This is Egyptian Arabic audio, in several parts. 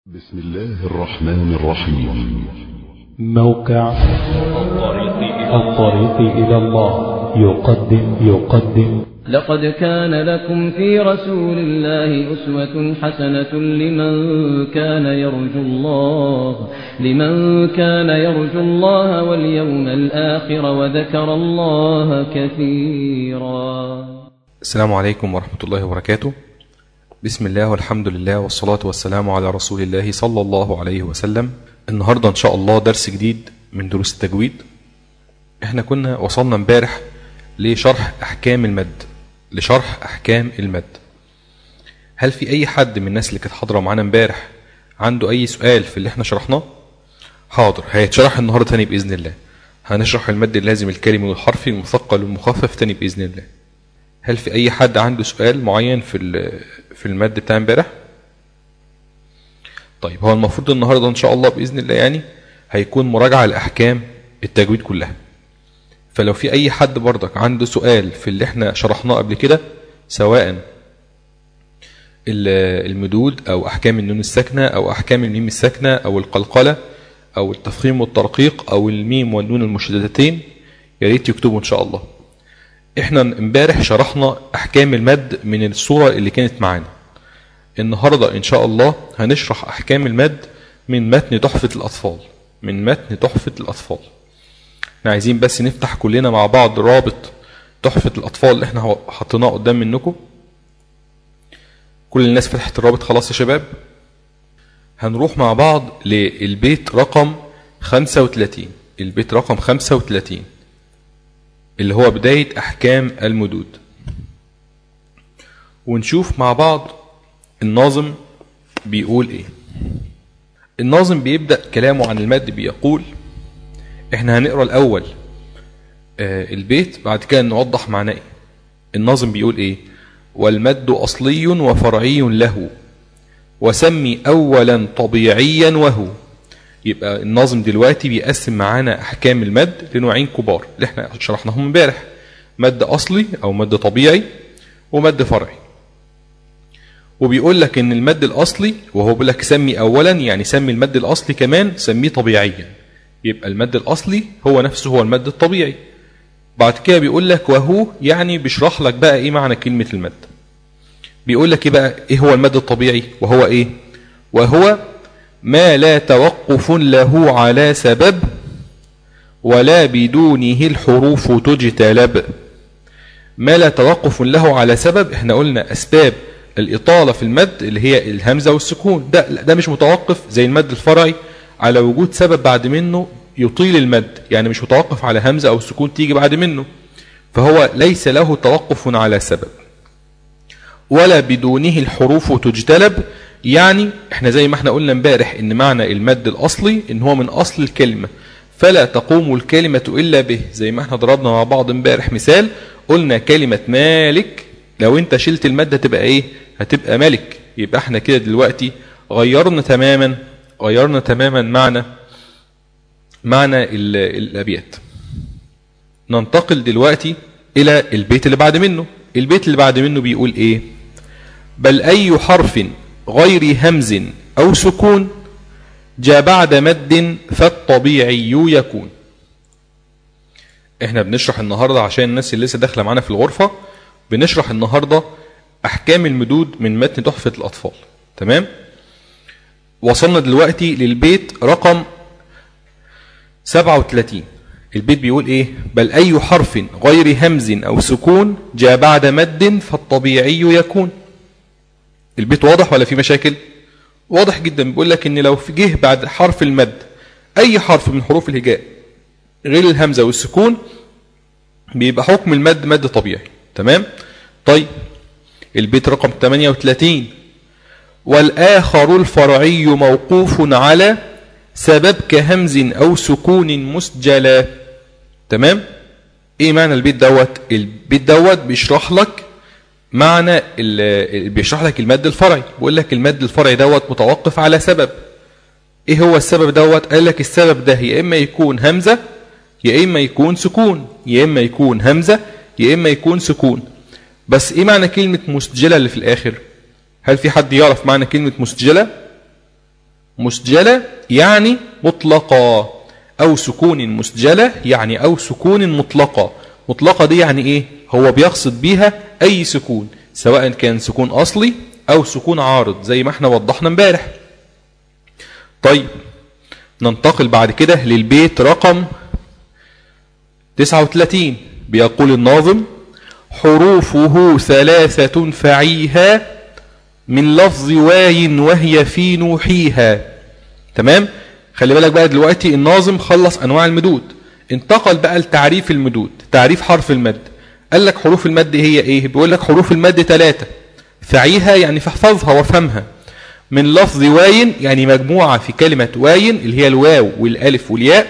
بسم الله الرحمن الرحيم موقع الطريق إلى الله يقدم يقدم لقد كان لكم في رسول الله أسوة حسنة لمن كان يرجو الله لمن كان يرجو الله واليوم الآخر وذكر الله كثيرا السلام عليكم ورحمة الله وبركاته بسم الله والحمد لله والصلاة والسلام على رسول الله صلى الله عليه وسلم النهاردة إن شاء الله درس جديد من دروس التجويد احنا كنا وصلنا امبارح لشرح أحكام المد لشرح أحكام المد هل في أي حد من الناس اللي كانت حاضرة معانا امبارح عنده أي سؤال في اللي احنا شرحناه حاضر هيتشرح النهاردة تاني بإذن الله هنشرح المد اللازم الكلمي والحرفي المثقل والمخفف تاني بإذن الله هل في أي حد عنده سؤال معين في ال- في المد بتاع امبارح؟ طيب هو المفروض النهارده إن شاء الله بإذن الله يعني هيكون مراجعة لأحكام التجويد كلها. فلو في أي حد برضك عنده سؤال في اللي احنا شرحناه قبل كده سواء ال- المدود أو أحكام النون الساكنة أو أحكام الميم الساكنة أو القلقلة أو التفخيم والترقيق أو الميم والنون المشددتين يا ريت يكتبوا إن شاء الله. احنا امبارح شرحنا احكام المد من الصورة اللي كانت معانا النهاردة ان شاء الله هنشرح احكام المد من متن تحفة الاطفال من متن تحفة الاطفال احنا عايزين بس نفتح كلنا مع بعض رابط تحفة الاطفال اللي احنا حطيناه قدام منكم كل الناس فتحت الرابط خلاص يا شباب هنروح مع بعض للبيت رقم 35 البيت رقم 35 اللي هو بداية أحكام المدود ونشوف مع بعض الناظم بيقول إيه الناظم بيبدأ كلامه عن المد بيقول إحنا هنقرأ الأول آه، البيت بعد كده نوضح معناه إيه الناظم بيقول إيه والمد أصلي وفرعي له وسمي أولا طبيعيا وهو يبقى الناظم دلوقتي بيقسم معانا احكام المد لنوعين كبار اللي احنا شرحناهم امبارح مد اصلي او مد طبيعي ومد فرعي وبيقول لك ان المد الاصلي وهو بيقول لك سمي اولا يعني سمي المد الاصلي كمان سميه طبيعيا يبقى المد الاصلي هو نفسه هو المد الطبيعي بعد كده بيقول لك وهو يعني بيشرح لك بقى ايه معنى كلمه المد بيقول لك ايه بقى ايه هو المد الطبيعي وهو ايه وهو ما لا توقف له على سبب ولا بدونه الحروف تجتلب ما لا توقف له على سبب احنا قلنا اسباب الاطاله في المد اللي هي الهمزه والسكون ده لا، ده مش متوقف زي المد الفرعي على وجود سبب بعد منه يطيل المد يعني مش متوقف على همزه او سكون تيجي بعد منه فهو ليس له توقف على سبب ولا بدونه الحروف تجتلب يعني احنا زي ما احنا قلنا امبارح ان معنى المد الاصلي ان هو من اصل الكلمه فلا تقوم الكلمه الا به زي ما احنا ضربنا مع بعض امبارح مثال قلنا كلمه مالك لو انت شلت المد هتبقى ايه هتبقى ملك يبقى احنا كده دلوقتي غيرنا تماما غيرنا تماما معنى معنى ال- الابيات ننتقل دلوقتي الى البيت اللي بعد منه البيت اللي بعد منه بيقول ايه بل أي حرف غير همز أو سكون جاء بعد مد فالطبيعي يكون احنا بنشرح النهاردة عشان الناس اللي لسه داخلة معانا في الغرفة بنشرح النهاردة أحكام المدود من متن تحفة الأطفال تمام وصلنا دلوقتي للبيت رقم 37 البيت بيقول ايه بل اي حرف غير همز او سكون جاء بعد مد فالطبيعي يكون البيت واضح ولا في مشاكل واضح جدا بيقول لك ان لو في جه بعد حرف المد اي حرف من حروف الهجاء غير الهمزه والسكون بيبقى حكم المد مد طبيعي تمام طيب البيت رقم 38 والآخر الفرعي موقوف على سبب كهمز أو سكون مسجلا تمام ايه معنى البيت دوت البيت دوت بيشرح لك معنى ال- ال- بيشرح لك المد الفرعي بيقول لك المد الفرعي دوت متوقف على سبب ايه هو السبب دوت قال لك السبب ده يا اما يكون همزه يا اما يكون سكون يا اما يكون همزه يا اما يكون سكون بس ايه معنى كلمه مسجله اللي في الاخر هل في حد يعرف معنى كلمه مسجله مسجلة يعني مطلقة أو سكون مسجلة يعني أو سكون مطلقة مطلقة دي يعني إيه هو بيقصد بيها أي سكون سواء كان سكون أصلي أو سكون عارض زي ما احنا وضحنا امبارح طيب ننتقل بعد كده للبيت رقم 39 بيقول الناظم حروفه ثلاثة فعيها من لفظ واي وهي في نوحيها تمام خلي بالك بقى دلوقتي الناظم خلص انواع المدود انتقل بقى لتعريف المدود تعريف حرف المد قال لك حروف المد هي ايه بيقول لك حروف المد ثلاثة فعيها يعني فاحفظها وافهمها من لفظ واي يعني مجموعة في كلمة واي اللي هي الواو والالف والياء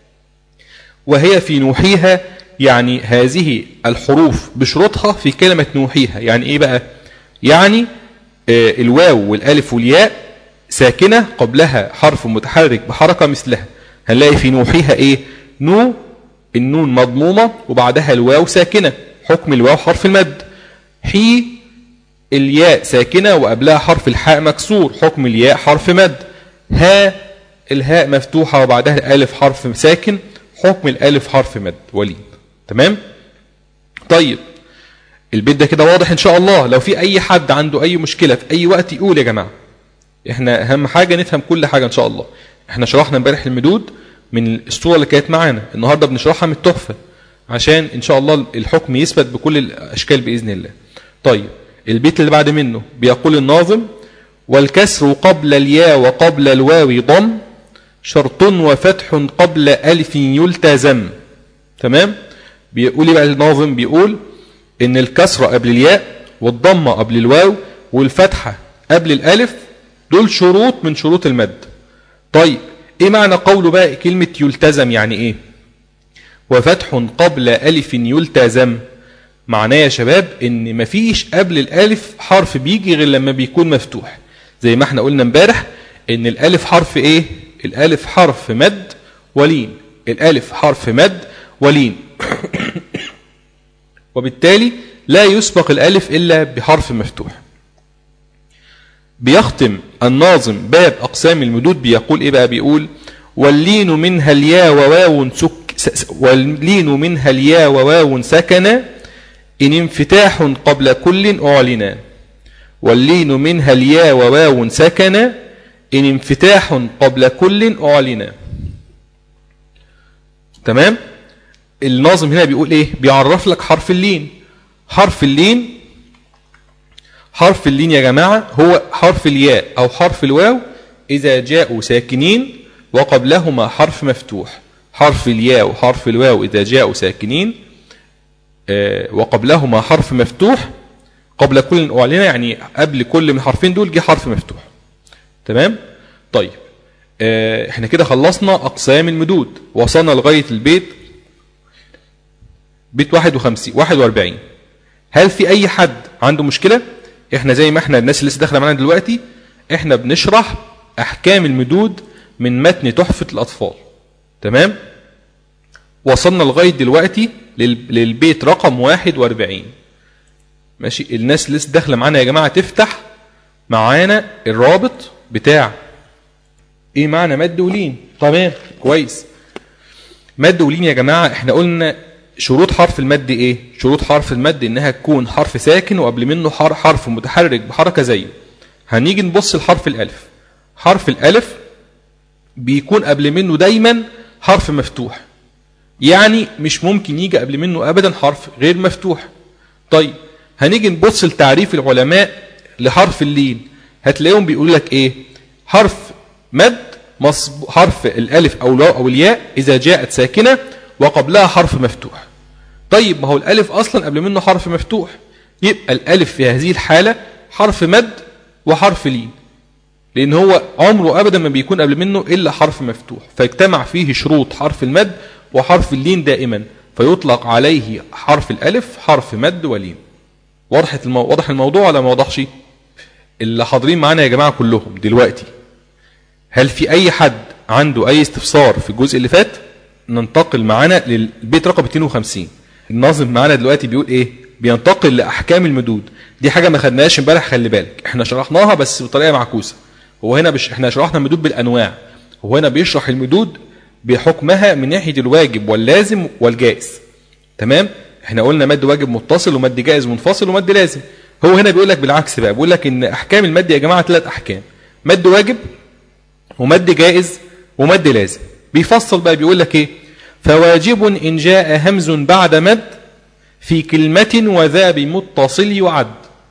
وهي في نوحيها يعني هذه الحروف بشروطها في كلمة نوحيها يعني ايه بقى يعني آه الواو والالف والياء ساكنة قبلها حرف متحرك بحركة مثلها هنلاقي في نوحيها ايه نو النون مضمومة وبعدها الواو ساكنة حكم الواو حرف المد حي الياء ساكنة وقبلها حرف الحاء مكسور حكم الياء حرف مد ها الهاء مفتوحة وبعدها الالف حرف ساكن حكم الالف حرف مد وليد تمام طيب البيت ده كده واضح ان شاء الله لو في اي حد عنده اي مشكلة في اي وقت يقول يا جماعة احنا اهم حاجة نفهم كل حاجة ان شاء الله احنا شرحنا امبارح المدود من الصورة اللي كانت معانا النهاردة بنشرحها من التحفة عشان ان شاء الله الحكم يثبت بكل الاشكال باذن الله طيب البيت اللي بعد منه بيقول الناظم والكسر قبل الياء وقبل الواو ضم شرط وفتح قبل ألف يلتزم تمام بيقول بقى الناظم بيقول ان الكسرة قبل الياء والضمة قبل الواو والفتحة قبل الألف دول شروط من شروط المد طيب ايه معنى قوله بقى كلمة يلتزم يعني ايه وفتح قبل ألف يلتزم معناه يا شباب ان مفيش قبل الالف حرف بيجي غير لما بيكون مفتوح زي ما احنا قلنا امبارح ان الالف حرف ايه الالف حرف مد ولين الالف حرف مد ولين وبالتالي لا يسبق الالف الا بحرف مفتوح بيختم الناظم باب اقسام المدود بيقول ايه بقى بيقول واللين منها الياء وواو سك واللين منها الياء وواو سكن إن انفتاح قبل كل أعلنا واللين منها الياء وواو سكن إن انفتاح قبل كل أعلنا تمام الناظم هنا بيقول ايه بيعرف لك حرف اللين حرف اللين حرف اللين يا جماعة هو حرف الياء أو حرف الواو إذا جاءوا ساكنين وقبلهما حرف مفتوح حرف الياء وحرف الواو إذا جاءوا ساكنين وقبلهما حرف مفتوح قبل كل أعلن يعني قبل كل من الحرفين دول جه حرف مفتوح تمام طيب احنا كده خلصنا أقسام المدود وصلنا لغاية البيت بيت 51 41 هل في أي حد عنده مشكلة احنا زي ما احنا الناس اللي لسه داخله معانا دلوقتي احنا بنشرح أحكام المدود من متن تحفة الأطفال تمام وصلنا لغاية دلوقتي للبيت رقم 41 ماشي الناس اللي لسه داخله معانا يا جماعه تفتح معانا الرابط بتاع ايه معنى مد ولين تمام كويس مد ولين يا جماعه احنا قلنا شروط حرف المد ايه شروط حرف المد انها تكون حرف ساكن وقبل منه حرف متحرك بحركه زيه هنيجي نبص لحرف الالف حرف الالف بيكون قبل منه دايما حرف مفتوح يعني مش ممكن يجي قبل منه ابدا حرف غير مفتوح طيب هنيجي نبص لتعريف العلماء لحرف اللين هتلاقيهم بيقول لك ايه حرف مد مصب حرف الالف او الواو او الياء اذا جاءت ساكنه وقبلها حرف مفتوح طيب ما هو الالف اصلا قبل منه حرف مفتوح يبقى الالف في هذه الحاله حرف مد وحرف لين لان هو عمره ابدا ما بيكون قبل منه الا حرف مفتوح فيجتمع فيه شروط حرف المد وحرف اللين دائما فيطلق عليه حرف الألف حرف مد ولين وضحت المو... وضح الموضوع ولا ما وضحش اللي حاضرين معانا يا جماعة كلهم دلوقتي هل في أي حد عنده أي استفسار في الجزء اللي فات ننتقل معانا للبيت رقم 52 الناظم معانا دلوقتي بيقول إيه بينتقل لأحكام المدود دي حاجة ما خدناهاش امبارح خلي بالك احنا شرحناها بس بطريقة معكوسة هو هنا بش احنا شرحنا المدود بالانواع هو هنا بيشرح المدود بحكمها من ناحيه الواجب واللازم والجائز تمام احنا قلنا مد واجب متصل ومد جائز منفصل ومد لازم هو هنا بيقول لك بالعكس بقى بيقول لك ان احكام المد يا جماعه ثلاث احكام مد واجب ومد جائز ومد لازم بيفصل بقى بيقول لك ايه فواجب ان جاء همز بعد مد في كلمة وذا بمتصل يعد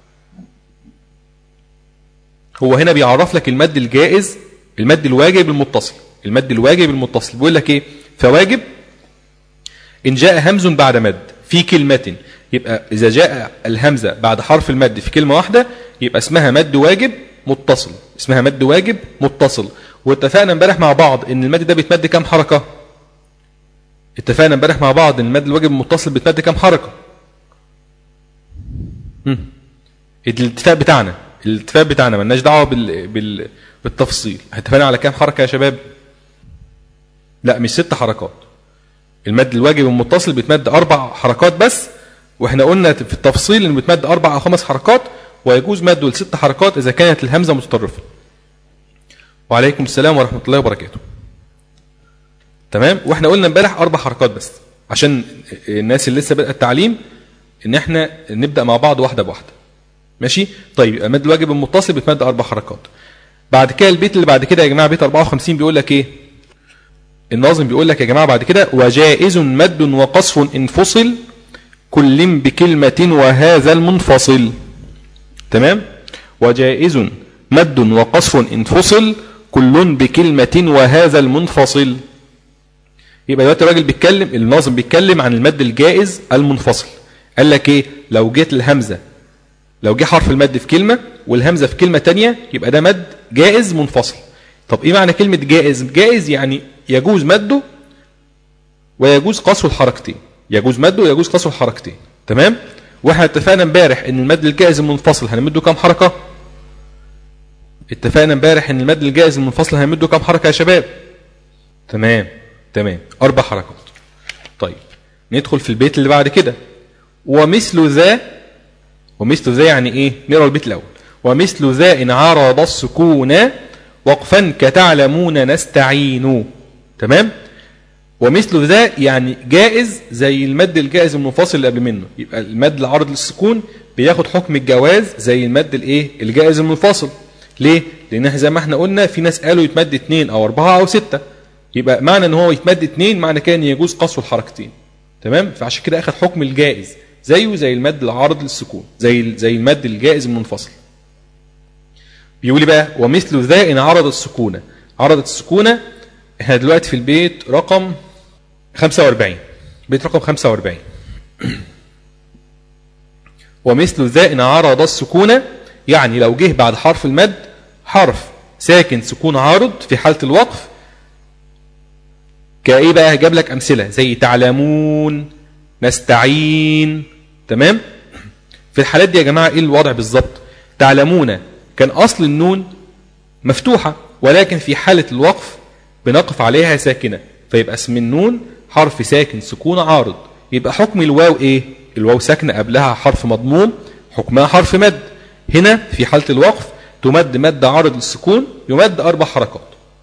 هو هنا بيعرف لك المد الجائز المد الواجب المتصل المد الواجب المتصل بيقول لك ايه فواجب ان جاء همز بعد مد في كلمة يبقى اذا جاء الهمزة بعد حرف المد في كلمة واحدة يبقى اسمها مد واجب متصل اسمها مد واجب متصل واتفقنا امبارح مع بعض ان المد ده بيتمد كام حركة اتفقنا امبارح مع بعض ان المد الواجب المتصل بيتمد كام حركة هم. الاتفاق بتاعنا الاتفاق بتاعنا مالناش دعوه بال... بال... بالتفصيل اتفقنا على كام حركه يا شباب لا مش ست حركات المد الواجب المتصل بيتمد اربع حركات بس واحنا قلنا في التفصيل انه بيتمد اربع او خمس حركات ويجوز مده لست حركات اذا كانت الهمزه متطرفه وعليكم السلام ورحمه الله وبركاته تمام واحنا قلنا امبارح اربع حركات بس عشان الناس اللي لسه بدأ التعليم ان احنا نبدا مع بعض واحده بواحده ماشي طيب المد الواجب المتصل بيتمد اربع حركات بعد كده البيت اللي بعد كده يا جماعه بيت 54 بيقول لك ايه الناظم بيقول لك يا جماعه بعد كده وجائز مد وقصف ان فصل كل بكلمه وهذا المنفصل تمام وجائز مد وقصف ان فصل كل بكلمه وهذا المنفصل يبقى دلوقتي الراجل بيتكلم الناظم بيتكلم عن المد الجائز المنفصل قال لك ايه لو جيت الهمزه لو جه حرف المد في كلمه والهمزه في كلمه تانية يبقى ده مد جائز منفصل طب ايه معنى كلمه جائز جائز يعني يجوز مده ويجوز قصر الحركتين يجوز مده ويجوز قصر الحركتين تمام واحنا اتفقنا امبارح ان المد الجائز المنفصل هنمده كام حركه اتفقنا امبارح ان المد الجائز المنفصل هنمده كام حركه يا شباب تمام تمام اربع حركات طيب ندخل في البيت اللي بعد كده ومثل ذا ومثل ذا يعني ايه نقرا البيت الاول ومثل ذا ان عرض السكون وقفا كتعلمون نستعين تمام ومثل ذا يعني جائز زي المد الجائز المنفصل اللي قبل منه يبقى المد العارض للسكون بياخد حكم الجواز زي المد الايه الجائز المنفصل ليه لان احنا زي ما احنا قلنا في ناس قالوا يتمد اثنين او اربعه او سته يبقى معنى ان هو يتمد اثنين معنى كده ان يجوز قصر الحركتين تمام فعشان كده اخذ حكم الجائز زيه زي المد العارض للسكون زي زي المد الجائز المنفصل بيقول بقى ومثل ذا ان عرض السكون عرضت السكونه احنا دلوقتي في البيت رقم 45 بيت رقم 45 ومثل ذا ان عرض السكون يعني لو جه بعد حرف المد حرف ساكن سكون عارض في حاله الوقف كايه بقى جاب لك امثله زي تعلمون نستعين تمام في الحالات دي يا جماعه ايه الوضع بالظبط تعلمون كان اصل النون مفتوحه ولكن في حاله الوقف بنقف عليها ساكنه فيبقى اسم النون حرف ساكن سكون عارض يبقى حكم الواو ايه الواو ساكنه قبلها حرف مضموم حكمها حرف مد هنا في حاله الوقف تمد مد عارض للسكون يمد اربع حركات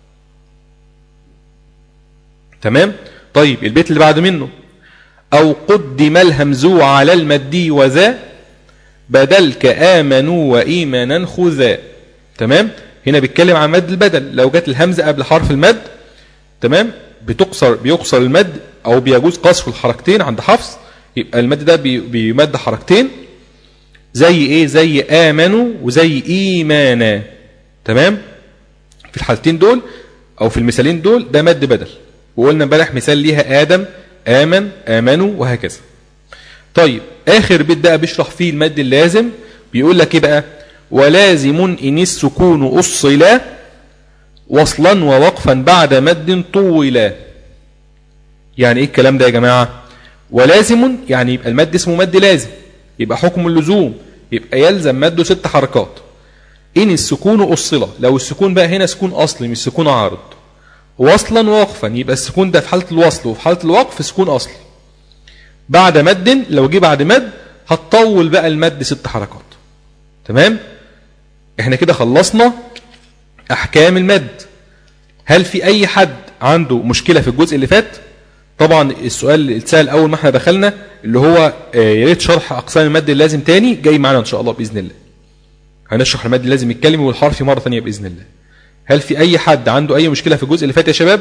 تمام طيب البيت اللي بعد منه أو قدم الهمز على المدي وذا بدلك آمنوا وإيمانا خذا تمام هنا بيتكلم عن مد البدل لو جت الهمزة قبل حرف المد تمام بتقصر بيقصر المد أو بيجوز قصر الحركتين عند حفص يبقى المد ده بي بيمد حركتين زي ايه زي آمنوا وزي إيمانا تمام في الحالتين دول أو في المثالين دول ده مد بدل وقلنا امبارح مثال ليها آدم آمن آمنوا وهكذا طيب آخر بيت بقى بيشرح فيه المد اللازم بيقول لك ايه بقى ولازم إن السكون أصلا وصلا ووقفا بعد مد طولا يعني ايه الكلام ده يا جماعة ولازم يعني يبقى المد اسمه مد لازم يبقى حكم اللزوم يبقى يلزم مده ست حركات إن السكون أصلا لو السكون بقى هنا سكون أصلي مش سكون عارض وصلا ووقفا يبقى السكون ده في حالة الوصل وفي حالة الوقف سكون أصلي بعد مد لو جه بعد مد هتطول بقى المد ست حركات تمام احنا كده خلصنا احكام المد هل في اي حد عنده مشكله في الجزء اللي فات طبعا السؤال اللي اتسال اول ما احنا دخلنا اللي هو آه، يا ريت شرح اقسام المد اللازم تاني جاي معانا ان شاء الله باذن الله هنشرح المد اللازم الكلمي والحرفي مره ثانيه باذن الله هل في اي حد عنده اي مشكله في الجزء اللي فات يا شباب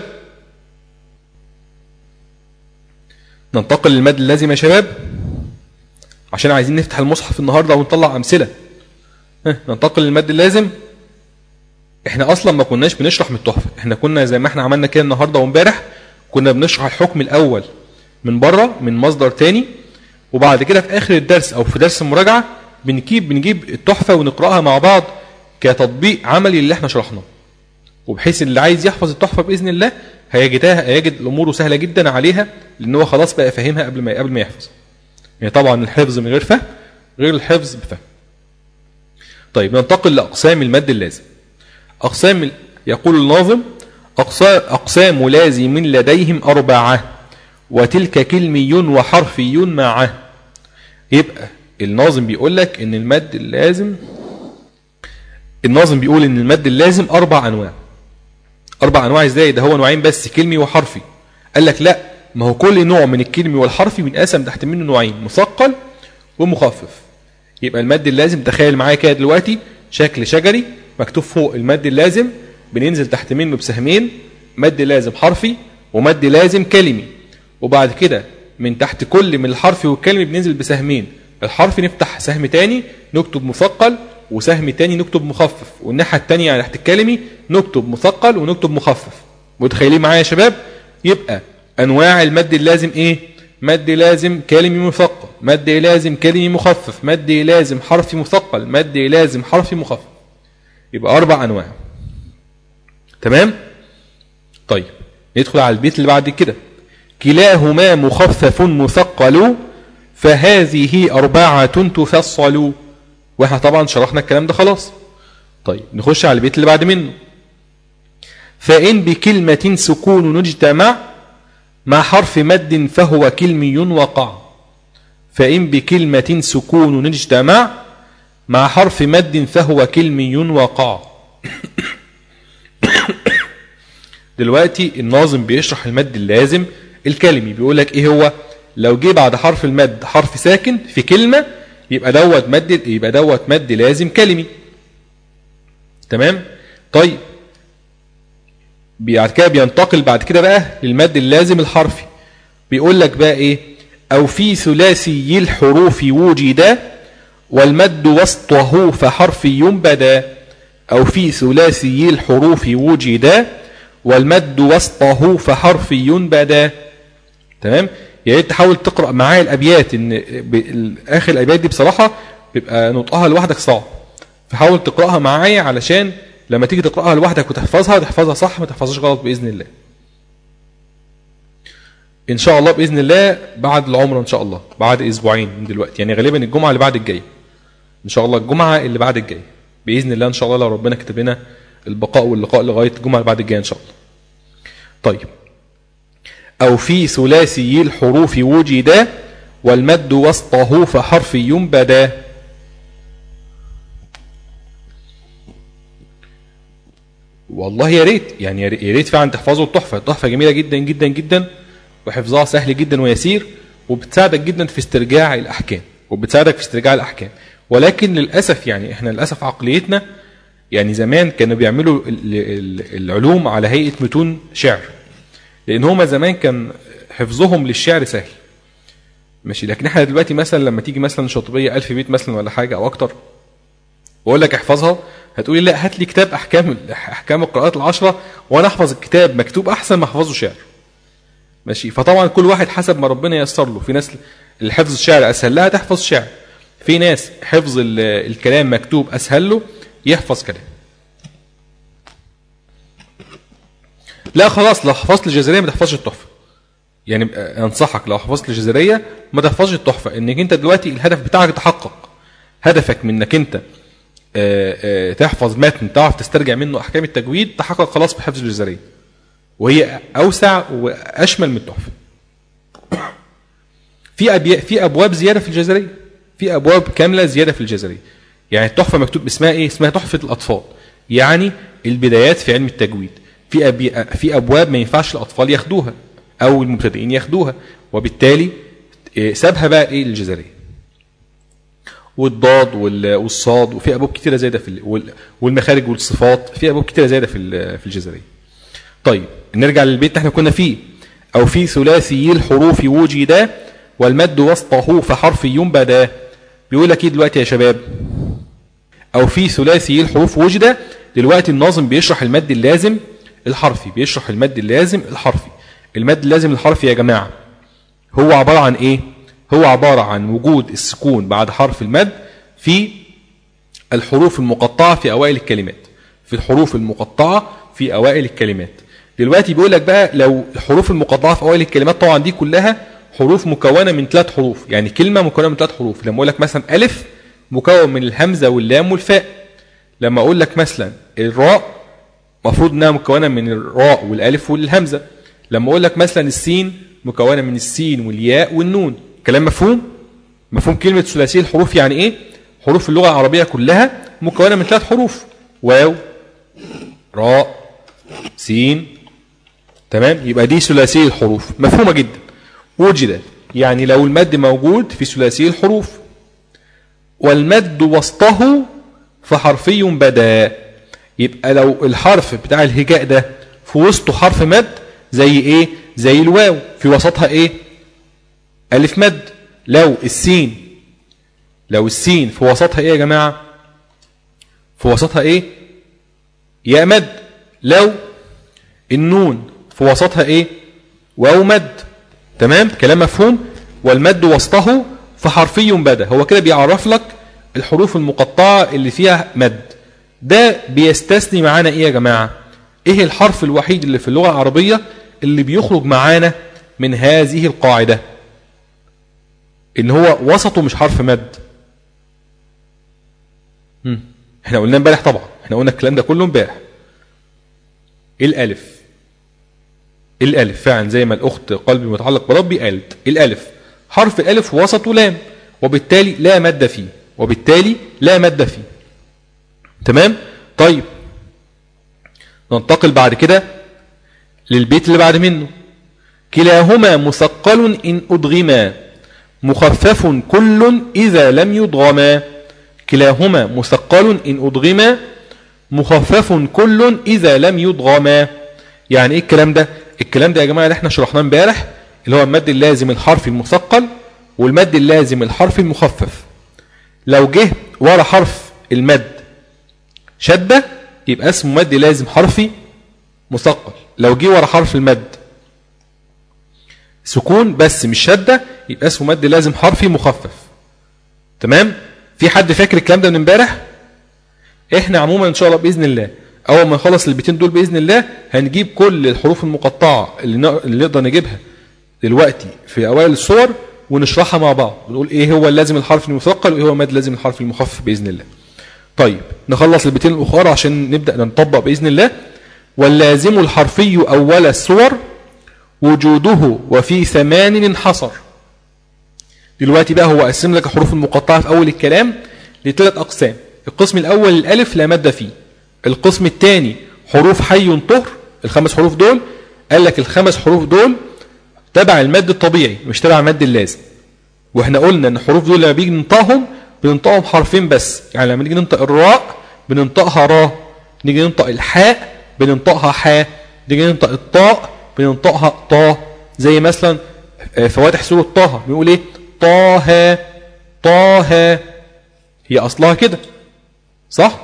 ننتقل للمد اللازم يا شباب عشان عايزين نفتح المصحف النهارده ونطلع امثله ها، ننتقل للمد اللازم احنا اصلا ما كناش بنشرح من التحفه احنا كنا زي ما احنا عملنا كده النهارده وامبارح كنا بنشرح الحكم الاول من بره من مصدر تاني وبعد كده في اخر الدرس او في درس المراجعه بنجيب بنجيب التحفه ونقراها مع بعض كتطبيق عملي اللي احنا شرحناه وبحيث اللي عايز يحفظ التحفه باذن الله هيجدها هيجد اموره سهله جدا عليها لان هو خلاص بقى فاهمها قبل ما قبل ما يحفظ يعني طبعا الحفظ من غير فهم غير الحفظ بفهم طيب ننتقل لاقسام المد اللازم أقسام يقول الناظم أقسا- أقسام لازم لديهم أربعة وتلك كلمي وحرفي معه يبقى الناظم بيقول لك إن المد اللازم الناظم بيقول إن المد اللازم أربع أنواع أربع أنواع إزاي ده هو نوعين بس كلمي وحرفي قال لك لا ما هو كل نوع من الكلمي والحرفي بينقسم تحت منه نوعين مثقل ومخفف يبقى المد اللازم تخيل معايا كده دلوقتي شكل شجري مكتوب فوق المد اللازم بننزل تحت منه بسهمين مد لازم حرفي ومد لازم كلمي وبعد كده من تحت كل من الحرفي والكلمي بننزل بسهمين الحرفي نفتح سهم تاني نكتب مثقل وسهم تاني نكتب مخفف والناحية التانية تحت الكلمي نكتب مثقل ونكتب مخفف متخيلين معايا يا شباب يبقى انواع المد اللازم ايه مد لازم كلمي مثقل مد لازم كلمي مخفف مد لازم حرفي مثقل مد لازم حرفي مخفف يبقى اربع انواع تمام طيب ندخل على البيت اللي بعد كده كلاهما مخفف مثقل فهذه أربعة تفصل واحنا طبعا شرحنا الكلام ده خلاص طيب نخش على البيت اللي بعد منه فإن بكلمة سكون نجتمع مع حرف مد فهو كلمي وقع فإن بكلمة سكون نجتمع مع حرف مد فهو كلمي وقع دلوقتي الناظم بيشرح المد اللازم الكلمي بيقول لك ايه هو لو جه بعد حرف المد حرف ساكن في كلمة يبقى دوت مد يبقى دوت مد لازم كلمي تمام طيب بعد كده بينتقل بعد كده بقى للمد اللازم الحرفي بيقول لك بقى ايه او في ثلاثي الحروف وجد والمد وسطه فحرفي بدا او في ثلاثي الحروف وجد والمد وسطه فحرفي بدا تمام يا ريت تحاول تقرا معايا الابيات ان ب- اخر الابيات دي بصراحه بيبقى نطقها لوحدك صعب فحاول تقراها معايا علشان لما تيجي تقراها لوحدك وتحفظها تحفظها صح ما تحفظهاش غلط باذن الله ان شاء الله باذن الله بعد العمره ان شاء الله بعد اسبوعين من دلوقتي يعني غالبا الجمعه اللي بعد الجايه ان شاء الله الجمعه اللي بعد الجايه باذن الله ان شاء الله لو ربنا كتب لنا البقاء واللقاء لغايه الجمعه اللي بعد الجايه ان شاء الله طيب أو في ثلاثي الحروف وجدا والمد وسطه فحرفي بدا والله يا ريت يعني يا ريت- يا ريت فعلا تحفظوا التحفه التحفه جميله جدا جدا جدا وحفظها سهل جدا ويسير وبتساعدك جدا في استرجاع الاحكام وبتساعدك في استرجاع الاحكام ولكن للاسف يعني احنا للاسف عقليتنا يعني زمان كانوا بيعملوا ال- ال- العلوم على هيئه متون شعر لان هما زمان كان حفظهم للشعر سهل ماشي لكن احنا دلوقتي مثلا لما تيجي مثلا شاطبيه ألف بيت مثلا ولا حاجه او اكتر واقول لك احفظها هتقولي لا هات لي كتاب احكام احكام القراءات العشره وانا احفظ الكتاب مكتوب احسن ما احفظه شعر ماشي فطبعا كل واحد حسب ما ربنا ييسر له في ناس اللي حفظ الشعر اسهل لها تحفظ شعر في ناس حفظ ال- الكلام مكتوب اسهل له يحفظ كلام لا خلاص لو حفظت الجزريه ما تحفظش التحفه يعني بقى انصحك لو حفظت الجزريه ما تحفظش التحفه انك انت دلوقتي الهدف بتاعك تحقق هدفك من انك انت آه، آه، تحفظ متن تعرف تسترجع منه احكام التجويد تحقق خلاص بحفظ الجزريه وهي اوسع واشمل من التحفه في أبي... في ابواب زياده في الجزريه في ابواب كامله زياده في الجزريه يعني التحفه مكتوب اسمها ايه اسمها تحفه الاطفال يعني البدايات في علم التجويد في أبي في ابواب ما ينفعش الاطفال ياخدوها او المبتدئين ياخدوها وبالتالي إيه، سابها بقى ايه الجزريه والضاد وال- والصاد وفي ابواب كتيره زايده في ال- وال- والمخارج والصفات في ابواب كتيره زايده في ال- في الجزريه طيب نرجع للبيت اللي احنا كنا فيه او في ثلاثي الحروف وجدا والمد وسطه فحرفي بدا بيقول لك ايه دلوقتي يا شباب او في ثلاثي الحروف وجد دلوقتي الناظم بيشرح المد اللازم الحرفي بيشرح المد اللازم الحرفي المد اللازم الحرفي يا جماعه هو عباره عن ايه هو عباره عن وجود السكون بعد حرف المد في الحروف المقطعه في اوائل الكلمات في الحروف المقطعه في اوائل الكلمات دلوقتي بيقول لك بقى لو الحروف المقطعه في اوائل الكلمات طبعا دي كلها حروف مكونه من ثلاث حروف يعني كلمه مكونه من ثلاث حروف لما اقول لك مثلا الف مكون من الهمزه واللام والفاء لما اقول لك مثلا الراء مفروض انها مكونه من الراء والالف والهمزه لما اقول لك مثلا السين مكونه من السين والياء والنون كلام مفهوم مفهوم كلمه ثلاثي الحروف يعني ايه حروف اللغه العربيه كلها مكونه من ثلاث حروف واو راء سين تمام يبقى دي ثلاثي الحروف مفهومه جدا وجد يعني لو المد موجود في ثلاثي الحروف والمد وسطه فحرفي بدا يبقى لو الحرف بتاع الهجاء ده في وسطه حرف مد زي ايه زي الواو في وسطها ايه الف مد لو السين لو السين في وسطها ايه يا جماعه في وسطها ايه ياء مد لو النون في وسطها ايه واو مد تمام كلام مفهوم والمد وسطه فحرفي بدا هو كده بيعرف لك الحروف المقطعه اللي فيها مد ده بيستثني معانا ايه يا جماعه ايه الحرف الوحيد اللي في اللغه العربيه اللي بيخرج معانا من هذه القاعده ان هو وسطه مش حرف مد مم. احنا قلنا امبارح طبعا احنا قلنا الكلام ده كله امبارح الالف الالف فعلا زي ما الاخت قلبي متعلق بربي قالت الالف حرف الالف وسطه لام وبالتالي لا مد فيه وبالتالي لا مد فيه تمام طيب ننتقل بعد كده للبيت اللي بعد منه كلاهما مثقل إن أدغما مخفف كل إذا لم يدغما كلاهما مثقل إن أدغما مخفف كل إذا لم يدغما يعني إيه الكلام ده الكلام ده يا جماعة اللي احنا شرحناه امبارح اللي هو المد اللازم الحرفي المثقل والمد اللازم الحرفي المخفف لو جه ورا حرف المد شدة يبقى اسمه مد لازم حرفي مثقل لو جه ورا حرف المد سكون بس مش شدة يبقى اسمه مد لازم حرفي مخفف تمام في حد فاكر الكلام ده من امبارح احنا عموما ان شاء الله باذن الله اول ما نخلص البيتين دول باذن الله هنجيب كل الحروف المقطعه اللي ن- اللي نقدر نجيبها دلوقتي في اوائل الصور ونشرحها مع بعض ونقول ايه هو اللازم الحرف المثقل وايه هو المد لازم الحرف المخفف باذن الله طيب نخلص البيتين الاخرى عشان نبدا نطبق باذن الله واللازم الحرفي اول الصور وجوده وفي ثمان انحصر دلوقتي بقى هو قسم لك الحروف المقطعه في اول الكلام لثلاث اقسام القسم الاول الالف لا ماده فيه القسم الثاني حروف حي طهر الخمس حروف دول قال لك الخمس حروف دول تبع المد الطبيعي مش تبع المد اللازم واحنا قلنا ان الحروف دول لما بيجي ننطقهم بننطقهم حرفين بس يعني لما نيجي ننطق الراء بننطقها را نيجي ننطق الحاء بننطقها حاء نيجي ننطق الطاء بننطقها طا زي مثلا آه، فواتح سورة طه بيقول ايه طه طه هي اصلها كده صح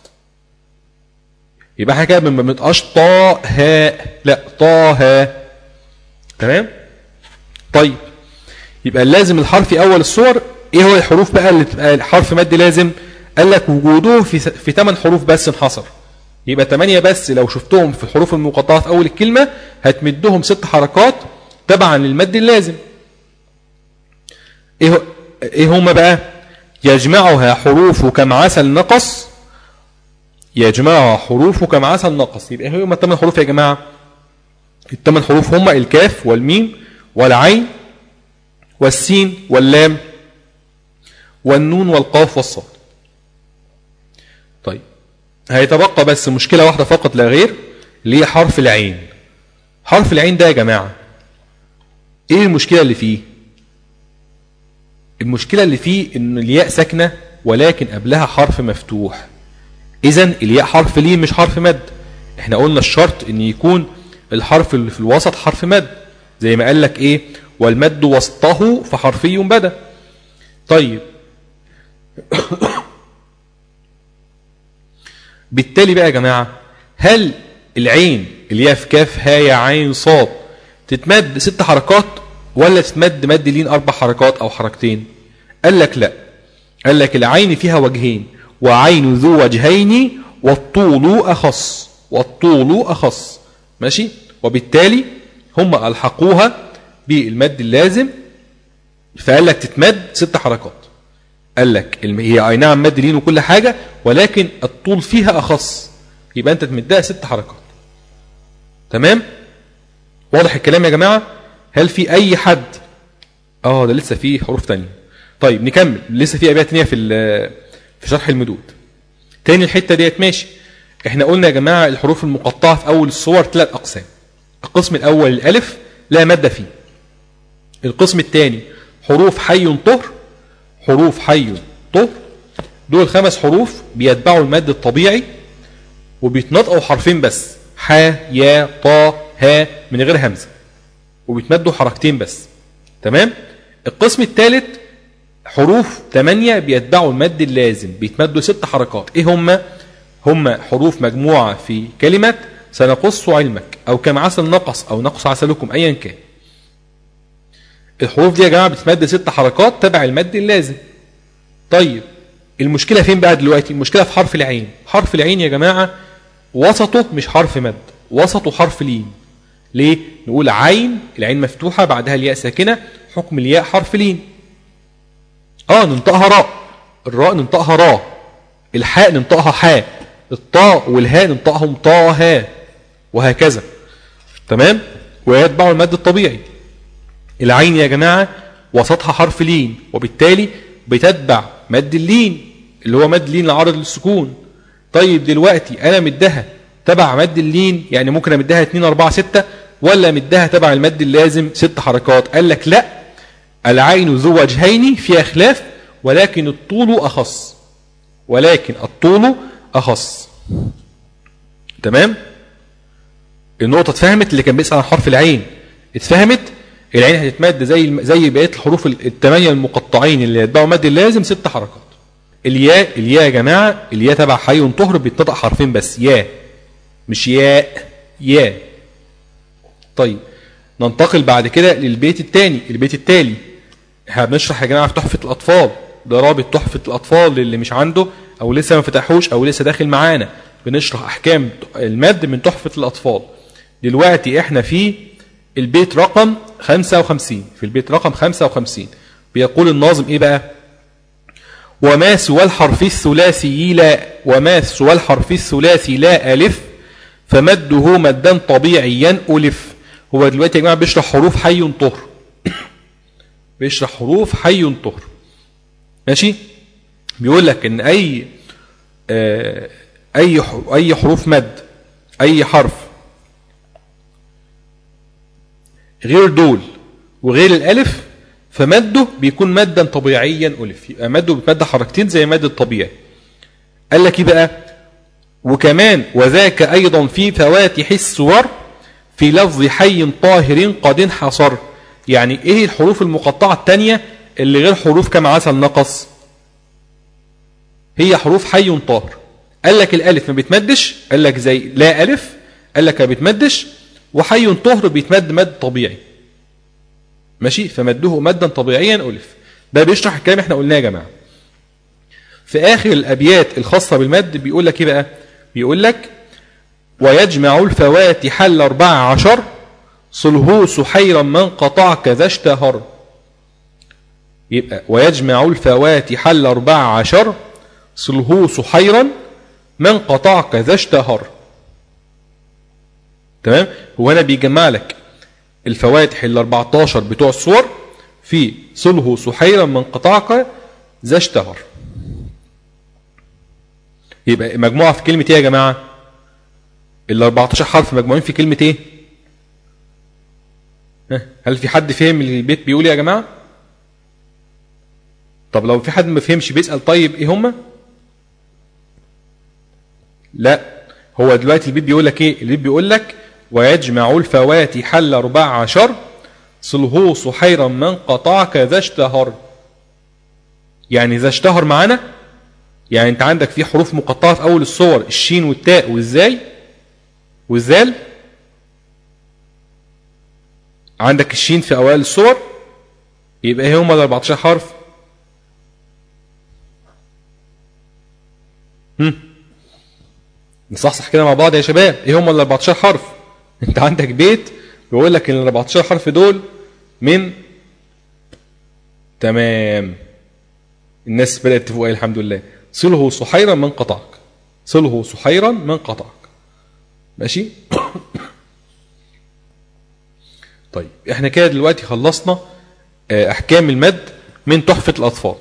يبقى احنا كده ما بننطقش طه لا طه تمام طيب يبقى اللازم الحرفي اول الصور ايه هو الحروف بقى اللي تبقى حرف مد لازم قال لك وجوده في في 8 حروف بس انحصر يبقى 8 بس لو شفتهم في الحروف المقطعه في اول الكلمه هتمدهم ست حركات تبعا للمد اللازم ايه هو- ايه هما بقى يجمعها حروف كم عسل نقص يجمعها حروف كم عسل نقص يبقى ايه هما الثمان حروف يا جماعه الثمان حروف هما الكاف والميم والعين والسين واللام والنون والقاف والصاد طيب هيتبقى بس مشكلة واحدة فقط لا غير اللي هي حرف العين حرف العين ده يا جماعة ايه المشكلة اللي فيه المشكلة اللي فيه ان الياء ساكنة ولكن قبلها حرف مفتوح اذا الياء حرف لين مش حرف مد احنا قلنا الشرط ان يكون الحرف اللي في الوسط حرف مد زي ما قال لك ايه والمد وسطه فحرفي بدا طيب بالتالي بقى يا جماعة هل العين اللي هي في كاف ها يا عين صاد تتمد ست حركات ولا تتمد مد لين أربع حركات أو حركتين قال لك لا قال لك العين فيها وجهين وعين ذو وجهين والطول أخص والطول أخص ماشي وبالتالي هم ألحقوها بالمد اللازم فقال لك تتمد ست حركات قال لك الم- هي اي نعم مد لين وكل حاجة ولكن الطول فيها أخص يبقى أنت تمدها ست حركات تمام واضح الكلام يا جماعة هل في أي حد اه ده لسه في حروف تانية طيب نكمل لسه في أبيات تانية في ال- في شرح المدود تاني الحتة ديت ماشي احنا قلنا يا جماعة الحروف المقطعة في أول الصور ثلاث أقسام القسم الأول الألف لا مادة فيه القسم الثاني حروف حي طهر حروف حي طهر دول خمس حروف بيتبعوا المد الطبيعي وبيتنطقوا حرفين بس ح يا طا ها من غير همزة وبيتمدوا حركتين بس تمام القسم الثالث حروف ثمانية بيتبعوا المد اللازم بيتمدوا ست حركات ايه هم هم حروف مجموعة في كلمة سنقص علمك او كما عسل نقص او نقص عسلكم ايا كان الحروف دي يا جماعة بتتمد ست حركات تبع المد اللازم طيب المشكلة فين بقى دلوقتي المشكلة في حرف العين حرف العين يا جماعة وسطه مش حرف مد وسطه حرف لين ليه نقول عين العين مفتوحة بعدها الياء ساكنة حكم الياء حرف لين اه ننطقها راء الراء ننطقها راء الحاء ننطقها حاء الطاء والهاء ننطقهم طا ها وهكذا تمام ويتبع المد الطبيعي العين يا جماعة وسطها حرف لين وبالتالي بتتبع مد اللين اللي هو مد لين العرض للسكون طيب دلوقتي انا مدها تبع مد اللين يعني ممكن امدها 2 4 6 ولا مدها تبع المد اللازم ست حركات قال لك لا العين ذو وجهين فيها خلاف ولكن الطول اخص ولكن الطول اخص تمام النقطة اتفهمت اللي كان بيسأل عن حرف العين اتفهمت العين هتتمد زي الم- زي بقية الحروف ال- الثمانية المقطعين اللي يتبعوا مد اللازم ست حركات الياء الياء يا جماعة الياء تبع حي طهر بيتنطق حرفين بس ياء مش ياء ياء طيب ننتقل بعد كده للبيت الثاني البيت التالي احنا بنشرح يا جماعة في تحفة الأطفال ده رابط تحفة الأطفال للي مش عنده أو لسه ما فتحوش أو لسه داخل معانا بنشرح أحكام المد من تحفة الأطفال دلوقتي احنا في البيت رقم 55 في البيت رقم 55 بيقول الناظم ايه بقى وما سوى الحرف الثلاثي لا وما سوى الحرف الثلاثي لا ألف فمده مدا طبيعيا ألف هو دلوقتي يا جماعة بيشرح حروف حي طهر بيشرح حروف حي طهر ماشي بيقول لك ان اي آه اي ح- اي حروف مد اي حرف غير دول وغير الالف فمده بيكون مدا طبيعيا الف يبقى مده بيتمد حركتين زي مد الطبيعي قال لك ايه بقى وكمان وذاك ايضا في فواتح السور في لفظ حي طاهر قد انحصر يعني ايه الحروف المقطعه الثانيه اللي غير حروف كما عسل نقص هي حروف حي طاهر قال لك الالف ما بيتمدش قال لك زي لا الف قال لك ما بيتمدش وحي طهر بيتمد مد طبيعي ماشي فمده مدا طبيعيا الف ده بيشرح الكلام احنا قلناه يا جماعه في اخر الابيات الخاصه بالمد بيقول لك ايه بقى بيقول لك ويجمع الفواتح الاربع عشر صلهو سحيرا من قطع كذا اشتهر يبقى ويجمع الفواتح الاربع عشر صلهو سحيرا من قطع كذا اشتهر تمام هو انا بيجمع لك الفواتح ال 14 بتوع الصور في صله سحيرا من قطعك ذا اشتهر يبقى مجموعة في كلمة ايه يا جماعة ال 14 حرف مجموعين في كلمة ايه ها؟ هل في حد فهم اللي البيت بيقول إيه يا جماعة طب لو في حد ما فهمش بيسأل طيب ايه هما لا هو دلوقتي البيت بيقول لك ايه البيت بيقول لك ويجمع الفواتح الأربع عشر صله صحيرا من قطعك ذا اشتهر يعني ذا اشتهر معانا يعني انت عندك في حروف مقطعة في أول الصور الشين والتاء والزاي والزال عندك الشين في أوائل الصور يبقى ايه هم ال 14 حرف هم نصحصح كده مع بعض يا شباب ايه هم ال 14 حرف انت عندك بيت بيقول لك ان ال 14 حرف دول من تمام الناس بدأت تفوق أيه الحمد لله صله صحيرا من قطعك صله صحيرا من قطعك ماشي طيب احنا كده دلوقتي خلصنا آه، احكام المد من تحفة الاطفال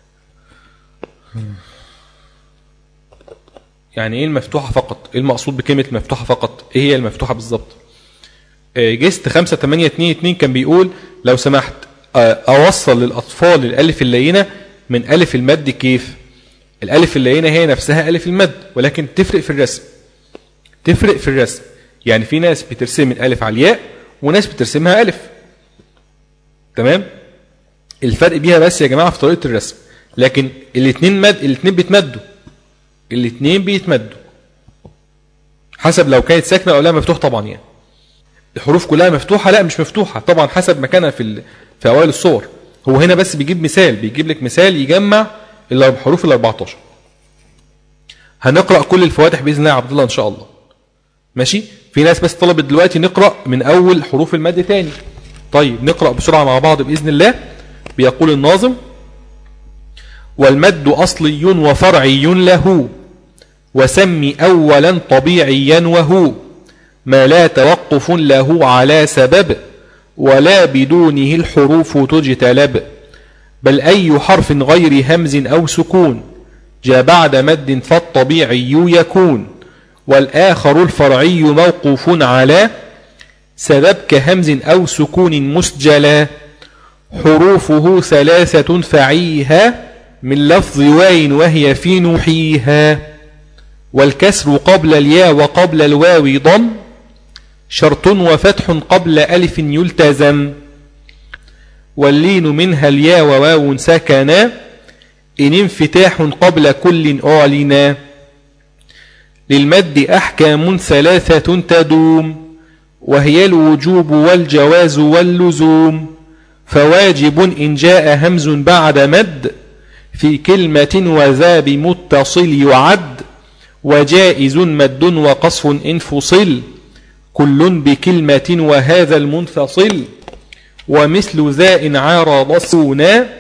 يعني ايه المفتوحة فقط ايه المقصود بكلمة المفتوحة فقط ايه هي المفتوحة بالظبط آه، جست 5 8 2 2 كان بيقول لو سمحت آه، اوصل للاطفال الالف اللينة من الف المد كيف الالف اللينة هي نفسها الف المد ولكن تفرق في الرسم تفرق في الرسم يعني في ناس بترسم الالف على الياء وناس بترسمها الف تمام الفرق بيها بس يا جماعة في طريقة الرسم لكن الاثنين مد الاثنين بيتمدوا الاثنين بيتمدوا حسب لو كانت ساكنة او لا مفتوح طبعا يعني الحروف كلها مفتوحة لا مش مفتوحة طبعا حسب مكانها في ال... في اوائل الصور هو هنا بس بيجيب مثال بيجيب لك مثال يجمع الحروف ال 14 هنقرأ كل الفواتح بإذن الله يا عبد الله إن شاء الله ماشي في ناس بس طلبت دلوقتي نقرأ من أول حروف المد تاني طيب نقرأ بسرعة مع بعض بإذن الله بيقول الناظم والمد أصلي وفرعي له وسمي أولا طبيعيا وهو ما لا توقف له على سبب ولا بدونه الحروف تجتلب بل أي حرف غير همز أو سكون جاء بعد مد فالطبيعي يكون والآخر الفرعي موقوف على سبب كهمز أو سكون مسجلا حروفه ثلاثة فعيها من لفظ واين وهي في نوحيها والكسر قبل الياء وقبل الواو ضم شرط وفتح قبل ألف يلتزم واللين منها الياء وواو سكنا إن انفتاح قبل كل أعلنا للمد أحكام ثلاثة تدوم وهي الوجوب والجواز واللزوم فواجب إن جاء همز بعد مد في كلمة وذا بمتصل يعد وجائز مد وقصف إن فصل كل بكلمة وهذا المنفصل ومثل ذا إن عارض سونا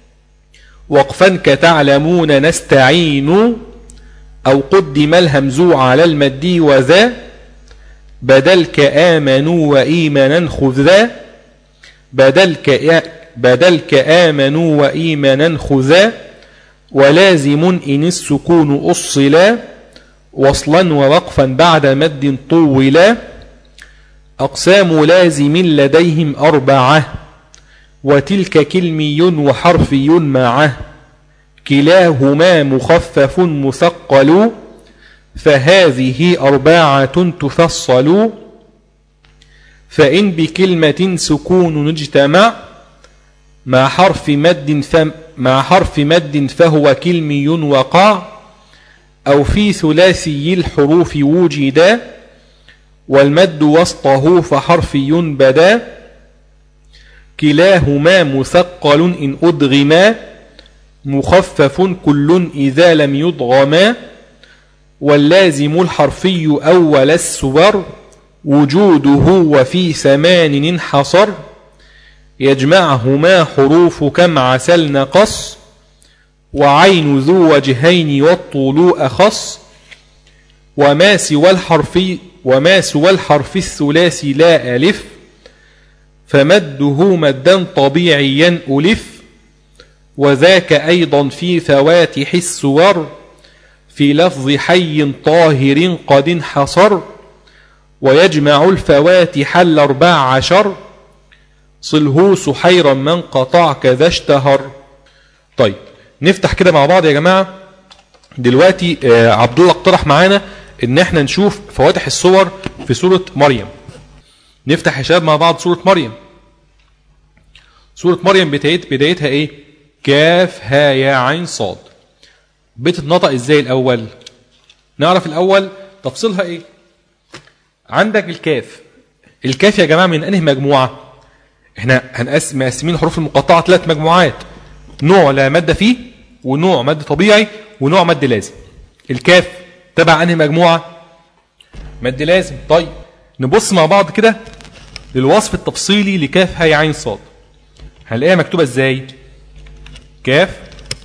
وقفا كتعلمون نستعين أو قدم الهمز على المد وذا بدل كآمنوا وإيمانا خذ ذا بدل, كآ بدل كآمنوا وإيمانا خذا ولازم إن السكون أصلا وصلا ووقفا بعد مد طولا أقسام لازم لديهم أربعة وتلك كلمي وحرفي معه كلاهما مخفف مثقل فهذه أربعة تفصل فإن بكلمة سكون اجتمع مع حرف مد فم مع حرف مد فهو كلمي وقع أو في ثلاثي الحروف وجدا والمد وسطه فحرفي بدا كلاهما مثقل إن أدغما مخفف كل إذا لم يضغما واللازم الحرفي أول السور وجوده وفي ثمان انحصر يجمعهما حروف كم عسل نقص وعين ذو وجهين والطول أخص وما سوى الحرف وما سوى الحرف الثلاثي لا ألف فمده مدا طبيعيا ألف وذاك أيضا في فواتح السور في لفظ حي طاهر قد انحصر ويجمع الفواتح الأربع عشر صله سحيرا من قطع كذا اشتهر طيب نفتح كده مع بعض يا جماعة دلوقتي آه، عبد الله اقترح معانا ان احنا نشوف فواتح الصور في سورة مريم نفتح يا شباب مع بعض سورة مريم سورة مريم بدايت بدايتها ايه كاف ها يا عين صاد بتتنطق ازاي الاول نعرف الاول تفصيلها ايه عندك الكاف الكاف يا جماعة من انهي مجموعة احنا هنقسم مقسمين الحروف المقطعة ثلاث مجموعات نوع لا مادة فيه ونوع مادة طبيعي ونوع مادة لازم الكاف تبع انهي مجموعة مادة لازم طيب نبص مع بعض كده للوصف التفصيلي لكاف هاي عين صاد هنلاقيها مكتوبة ازاي كاف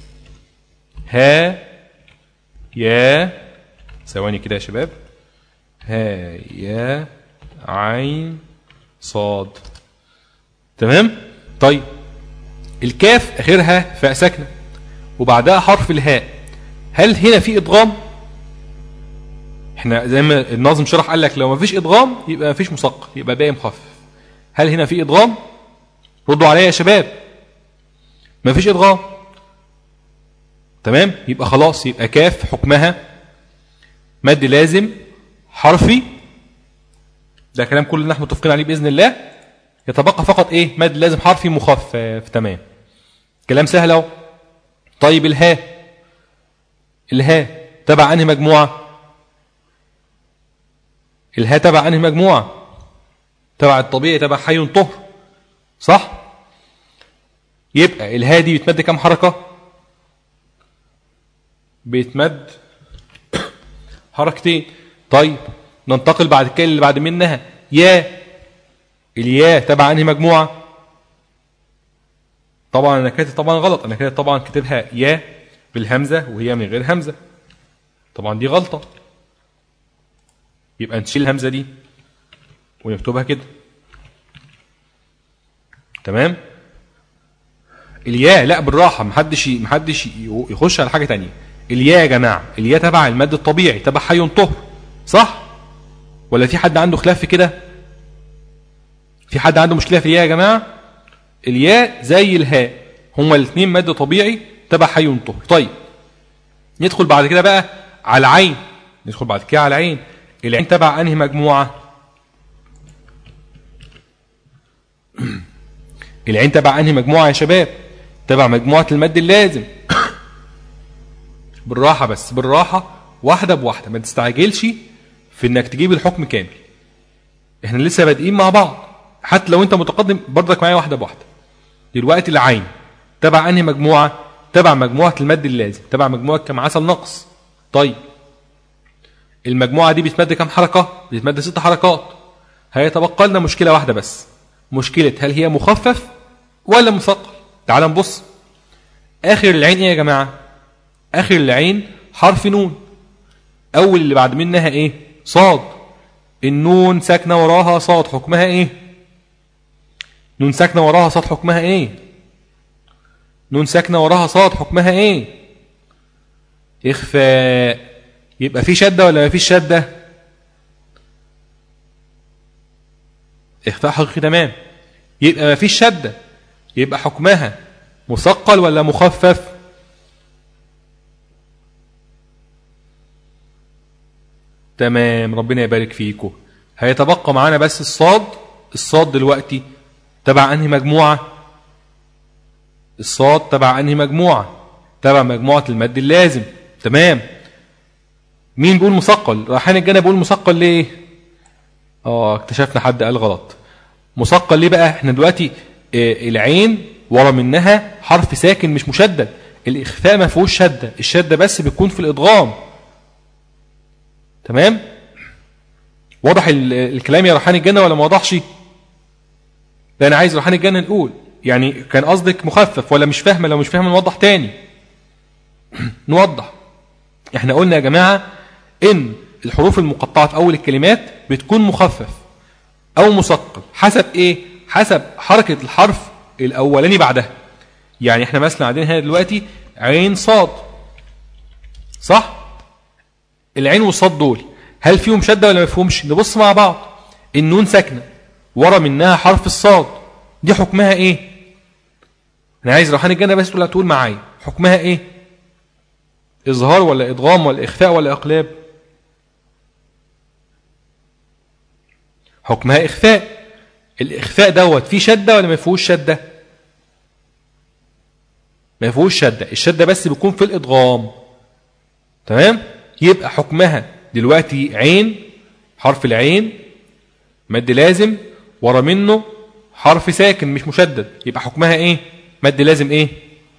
ها يا ثواني كده يا شباب ها يا عين صاد تمام طيب الكاف اخرها فاء ساكنه وبعدها حرف الهاء هل هنا في ادغام احنا زي ما الناظم شرح قال لك لو ما فيش ادغام يبقى ما فيش مثقل يبقى باقي مخفف هل هنا في ادغام ردوا عليا يا شباب ما فيش ادغام تمام يبقى خلاص يبقى كاف حكمها مد لازم حرفي ده كلام كلنا احنا متفقين عليه باذن الله يتبقى فقط ايه مد لازم حرفي مخفف تمام كلام سهل اهو طيب الهاء الهاء تبع انهي مجموعه الهاء تبع انهي مجموعه تبع الطبيعي تبع حي طهر صح يبقى الهاء دي بتمد كام حركه بيتمد حركتين طيب ننتقل بعد كده اللي بعد منها يا الياء تبع انهي مجموعه طبعا انا كاتب طبعا غلط انا كده طبعا كاتبها يا بالهمزه وهي من غير همزه طبعا دي غلطه يبقى نشيل الهمزه دي ونكتبها كده تمام الياء لا بالراحه محدش محدش يخش على حاجه تانية الياء يا جماعه الياء تبع المد الطبيعي تبع حي طهر صح ولا في حد عنده خلاف في كده في حد عنده مشكله في الياء يا جماعه الياء زي الهاء هما الاثنين مد طبيعي تبع حي طهر طيب ندخل بعد كده بقى على العين ندخل بعد كده على العين العين تبع انهي مجموعه العين تبع انهي مجموعه يا شباب تبع مجموعه المد اللازم بالراحه بس بالراحه واحده بواحده ما تستعجلش في انك تجيب الحكم كامل احنا لسه بادئين مع بعض حتى لو انت متقدم برضك معايا واحده بواحده دلوقتي العين تبع انهي مجموعه تبع مجموعه المد اللازم تبع مجموعه كم عسل نقص طيب المجموعه دي بتمد كم حركه بتمد ست حركات هيتبقى لنا مشكله واحده بس مشكله هل هي مخفف ولا مثقل تعال نبص اخر العين ايه يا جماعه اخر العين حرف نون اول اللي بعد منها ايه صاد النون ساكنه وراها صاد حكمها ايه نون ساكنه وراها صاد حكمها ايه نون ساكنه وراها صاد حكمها ايه اخفاء يبقى في شده ولا ما فيش شده اخفاء حقيقي تمام يبقى ما فيش شده يبقى حكمها مثقل ولا مخفف تمام ربنا يبارك فيكم هيتبقى معانا بس الصاد الصاد دلوقتي تبع انهي مجموعه الصاد تبع انهي مجموعه تبع مجموعه المد اللازم تمام مين بيقول مثقل رايحين الجنة بيقول مثقل ليه اه اكتشفنا حد قال غلط مثقل ليه بقى احنا دلوقتي اه العين ورا منها حرف ساكن مش مشدد الاخفاء ما فيهوش شده الشده بس بتكون في الادغام تمام واضح الكلام يا روحاني الجنه ولا ما وضحش ده انا عايز روحاني الجنه نقول يعني كان قصدك مخفف ولا مش فاهمه لو مش فاهمه نوضح تاني نوضح احنا قلنا يا جماعه ان الحروف المقطعه في اول الكلمات بتكون مخفف او مثقل حسب ايه حسب حركه الحرف الاولاني بعدها يعني احنا مثلا عندنا هنا دلوقتي عين صاد صح العين والصاد دول هل فيهم شده ولا ما فيهمش نبص مع بعض النون ساكنه ورا منها حرف الصاد دي حكمها ايه انا عايز روحان الجنه بس تقول تقول معايا حكمها ايه اظهار ولا ادغام ولا اخفاء ولا اقلاب حكمها اخفاء الاخفاء دوت فيه شده ولا ما فيهوش شده ما فيهوش شده الشده بس بتكون في الادغام تمام يبقى حكمها دلوقتي عين حرف العين مد لازم ورا منه حرف ساكن مش مشدد يبقى حكمها ايه مد لازم ايه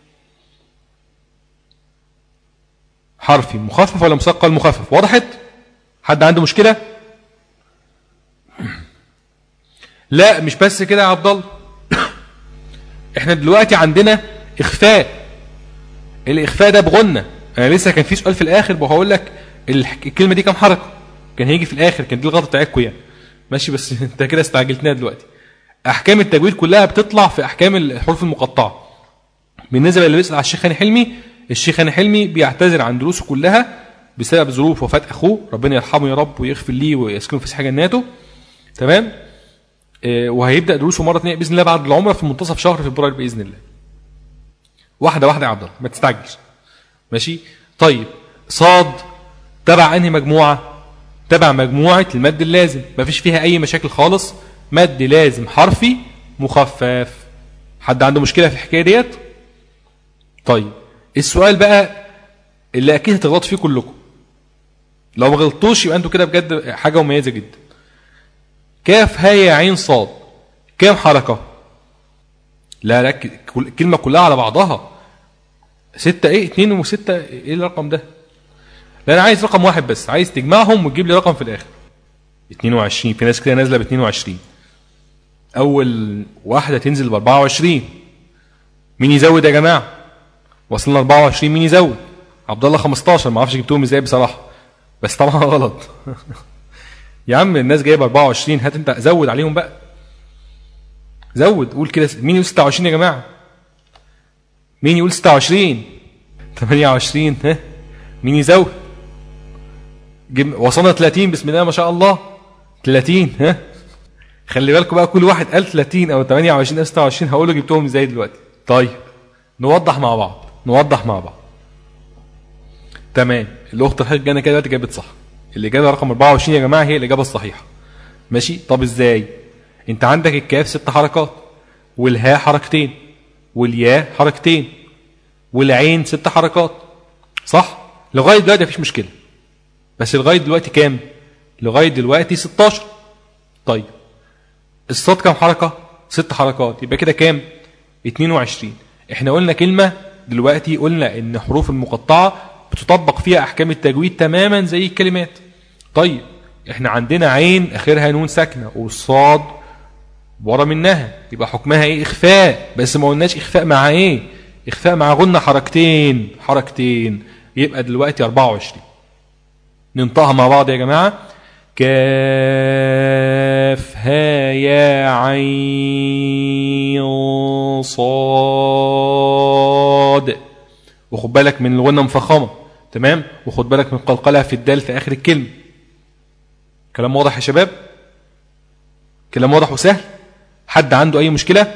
حرفي مخفف ولا مثقل مخفف وضحت حد عنده مشكله لا مش بس كده يا عبد الله احنا دلوقتي عندنا اخفاء الاخفاء ده بغنى انا لسه كان في سؤال في الاخر بقول لك الح- الكلمه دي كام حركه كان هيجي في الاخر كان دي الغلطه بتاعتكم يعني ماشي بس انت كده استعجلتنا دلوقتي احكام التجويد كلها بتطلع في احكام الحروف المقطعه بالنسبه للي بيسال على الشيخ هاني حلمي الشيخ هاني حلمي بيعتذر عن دروسه كلها بسبب ظروف وفاه اخوه ربنا يرحمه يا رب ويغفر ليه ويسكنه في سحاجه جناته تمام آه، وهيبدا دروسه مره ثانيه باذن الله بعد العمره في منتصف شهر فبراير باذن الله واحده واحده يا عبد الله ما تستعجلش ماشي طيب صاد تبع انهي مجموعه تبع مجموعه المد اللازم ما فيش فيها اي مشاكل خالص مد لازم حرفي مخفف حد عنده مشكله في الحكايه ديت طيب السؤال بقى اللي اكيد هتغلطوا فيه كلكم لو ما غلطتوش يبقى انتوا كده بجد حاجه مميزه جدا كاف هاء يا عين صاد كام حركه لا لا ك- كل- الكلمه كلها على بعضها ستة ايه اتنين وستة ايه الرقم ده لا انا عايز رقم واحد بس عايز تجمعهم وتجيب لي رقم في الاخر 22 في ناس كده نازله ب 22 اول واحده تنزل ب 24 مين يزود يا جماعه وصلنا 24 مين يزود عبد الله 15 ما اعرفش جبتهم ازاي بصراحه بس طبعا غلط يا عم الناس جايبه 24 هات انت زود عليهم بقى زود قول كده مين يقول 26 يا جماعه مين يقول 26 28 ها مين يزود جب... وصلنا 30 بسم الله ما شاء الله 30 ها خلي بالكم بقى كل واحد قال 30 او 28 او 26 هقول له جبتهم ازاي دلوقتي طيب نوضح مع بعض نوضح مع بعض تمام الاخت الحاج جانا كده دلوقتي جابت صح الاجابه رقم 24 يا جماعه هي الاجابه الصحيحه ماشي طب ازاي انت عندك الكاف ست حركات والهاء حركتين والياء حركتين والعين ست حركات صح لغايه دلوقتي مفيش مشكله بس لغايه دلوقتي كام لغايه دلوقتي 16 طيب الصاد كام حركه ست حركات يبقى كده كام 22 احنا قلنا كلمه دلوقتي قلنا ان حروف المقطعه بتطبق فيها احكام التجويد تماما زي الكلمات طيب احنا عندنا عين اخرها نون ساكنه والصاد ورا منها يبقى حكمها ايه اخفاء بس ما قلناش اخفاء مع ايه اخفاء مع غنة حركتين حركتين يبقى دلوقتي 24 ننطقها مع بعض يا جماعه كاف ها يا عين صاد وخد بالك من الغنة مفخمة تمام وخد بالك من قلقلها في الدال في آخر الكلمة كلام واضح يا شباب كلام واضح وسهل حد عنده أي مشكلة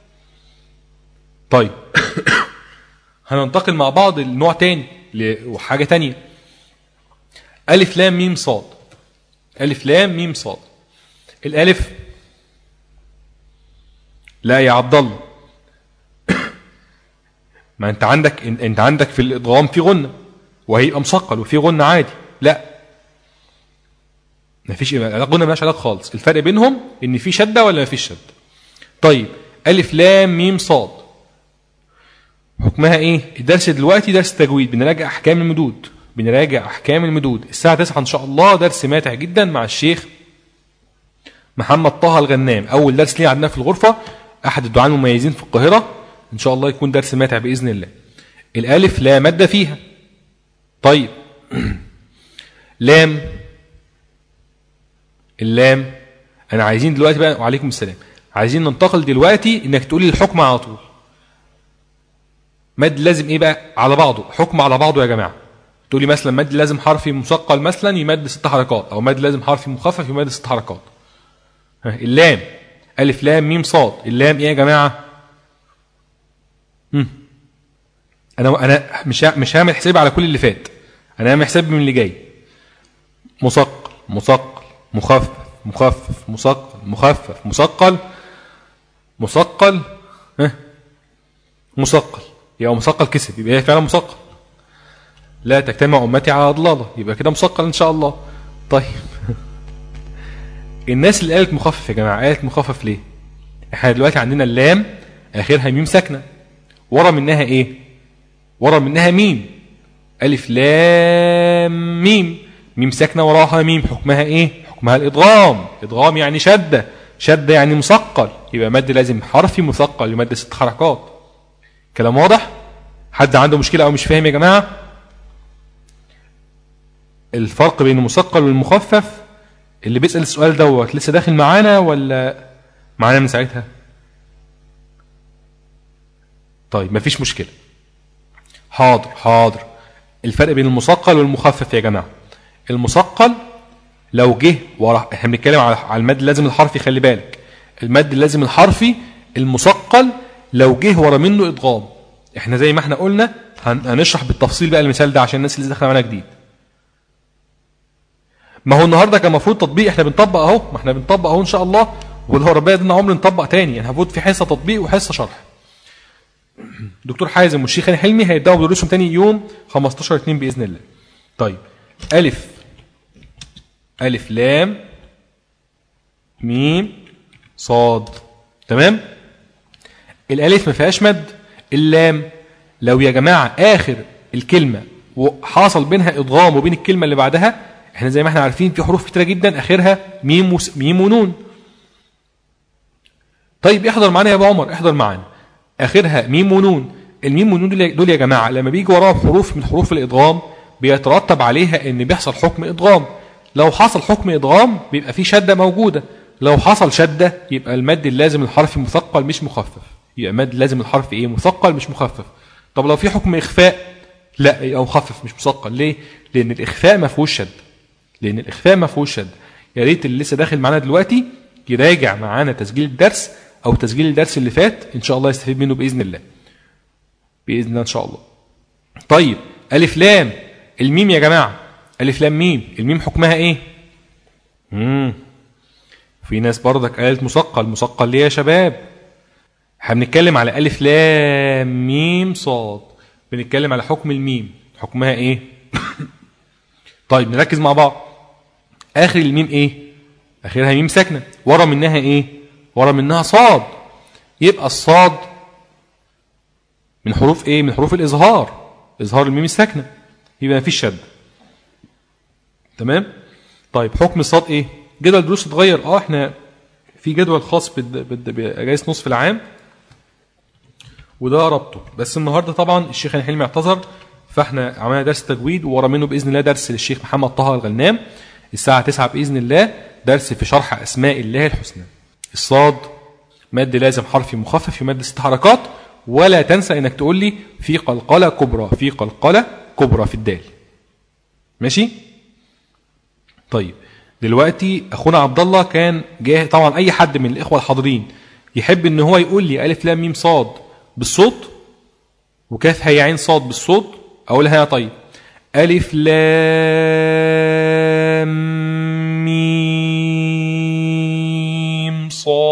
طيب هننتقل مع بعض لنوع تاني ل- وحاجة تانية ألف لام ميم صاد ألف لام ميم صاد الألف لا يا عبد الله ما انت عندك ان- انت عندك في الادغام في غنه وهيبقى مثقل وفي غنه عادي لا ما فيش غنه مالهاش علاقه خالص الفرق بينهم ان في شده ولا ما فيش شده طيب الف لام ميم صاد حكمها ايه الدرس دلوقتي درس تجويد بنراجع احكام المدود بنراجع احكام المدود الساعه 9 ان شاء الله درس ماتع جدا مع الشيخ محمد طه الغنام اول درس ليه عندنا في الغرفه احد الدعاة المميزين في القاهره ان شاء الله يكون درس ماتع باذن الله الالف لا ماده فيها طيب لام اللام انا عايزين دلوقتي بقى وعليكم السلام عايزين ننتقل دلوقتي انك تقول لي الحكم على طول مد لازم ايه بقى على بعضه حكم على بعضه يا جماعه تقول لي مثلا مد لازم حرفي مثقل مثلا يمد ست حركات او مد لازم حرفي مخفف يمد ست حركات ها، اللام الف لام ميم صاد اللام ايه يا جماعه مم. انا انا مش ه- مش هعمل حساب على كل اللي فات انا هعمل حساب من اللي جاي مثقل مثقل مخفف مخفف مثقل مخفف مثقل مثقل ها مثقل يبقى مثقل كسب يبقى هي فعلا مثقل لا تجتمع امتي على ضلاله يبقى كده مثقل ان شاء الله طيب الناس اللي قالت مخفف يا جماعه قالت مخفف ليه احنا دلوقتي عندنا اللام اخرها ميم ساكنه ورا منها ايه ورا منها ميم الف لام ميم ميم ساكنه وراها ميم حكمها ايه حكمها الادغام ادغام يعني شده شده يعني مثقل يبقى مد لازم حرفي مثقل يمد ست حركات كلام واضح حد عنده مشكله او مش فاهم يا جماعه الفرق بين المثقل والمخفف اللي بيسال السؤال دوت لسه داخل معانا ولا معانا من ساعتها طيب مفيش مشكله حاضر حاضر الفرق بين المثقل والمخفف يا جماعه المثقل لو جه ورا احنا بنتكلم على على المد اللازم الحرفي خلي بالك المد اللازم الحرفي المثقل لو جه ورا منه ادغام احنا زي ما احنا قلنا هن- هنشرح بالتفصيل بقى المثال ده عشان الناس اللي داخله معانا جديد ما هو النهارده كان المفروض تطبيق احنا بنطبق اهو ما احنا بنطبق اهو ان شاء الله واللي هو ربنا يدينا عمر نطبق تاني يعني المفروض في حصه تطبيق وحصه شرح دكتور حازم والشيخ هاني حلمي هيبداوا بدروسهم تاني يوم 15 2 باذن الله طيب الف الف لام ميم صاد تمام الالف ما فيهاش مد اللام لو يا جماعه اخر الكلمه وحصل بينها ادغام وبين الكلمه اللي بعدها احنا زي ما احنا عارفين في حروف كتيره جدا اخرها ميم وس... ميم ونون طيب احضر معانا يا ابو عمر احضر معانا اخرها ميم ونون الميم والنون دول- دول يا جماعه لما بيجي وراهم حروف من حروف الادغام بيترتب عليها ان بيحصل حكم ادغام لو حصل حكم ادغام بيبقى في شده موجوده لو حصل شده يبقى المد اللازم الحرفي مثقل مش مخفف يبقى مد لازم الحرف ايه مثقل مش مخفف طب لو في حكم اخفاء لا يبقى مخفف مش مثقل ليه لان الاخفاء ما فيهوش شده لان الاخفاء ما فيهوش شده يا ريت اللي لسه داخل معانا دلوقتي يراجع معانا تسجيل الدرس او تسجيل الدرس اللي فات ان شاء الله يستفيد منه باذن الله باذن الله ان شاء الله طيب الف لام الميم يا جماعه الف لام ميم الميم حكمها ايه امم في ناس برضك قالت مثقل مثقل ليه يا شباب احنا بنتكلم على الف لام ميم صاد بنتكلم على حكم الميم حكمها ايه طيب نركز مع بعض اخر الميم ايه اخرها ميم ساكنه ورا منها ايه ورا منها صاد يبقى الصاد من حروف ايه من حروف الاظهار اظهار الميم الساكنه يبقى مفيش شد تمام طيب حكم الصاد ايه جدول الدروس اتغير اه احنا في جدول خاص بد- بد- باجازه نصف العام وده ربطه بس النهارده طبعا الشيخ هاني حلمي اعتذر فاحنا عملنا درس تجويد وورا منه باذن الله درس للشيخ محمد طه الغنام الساعه 9 باذن الله درس في شرح اسماء الله الحسنى الصاد مد لازم حرفي مخفف يمد ست حركات ولا تنسى انك تقول لي في قلقله كبرى في قلقله كبرى في الدال ماشي طيب دلوقتي اخونا عبد الله كان جاه طبعا اي حد من الاخوه الحاضرين يحب ان هو يقول لي الف لام ميم صاد بالصوت وكاف هي عين صاد بالصوت اقولها يا طيب الف لام ميم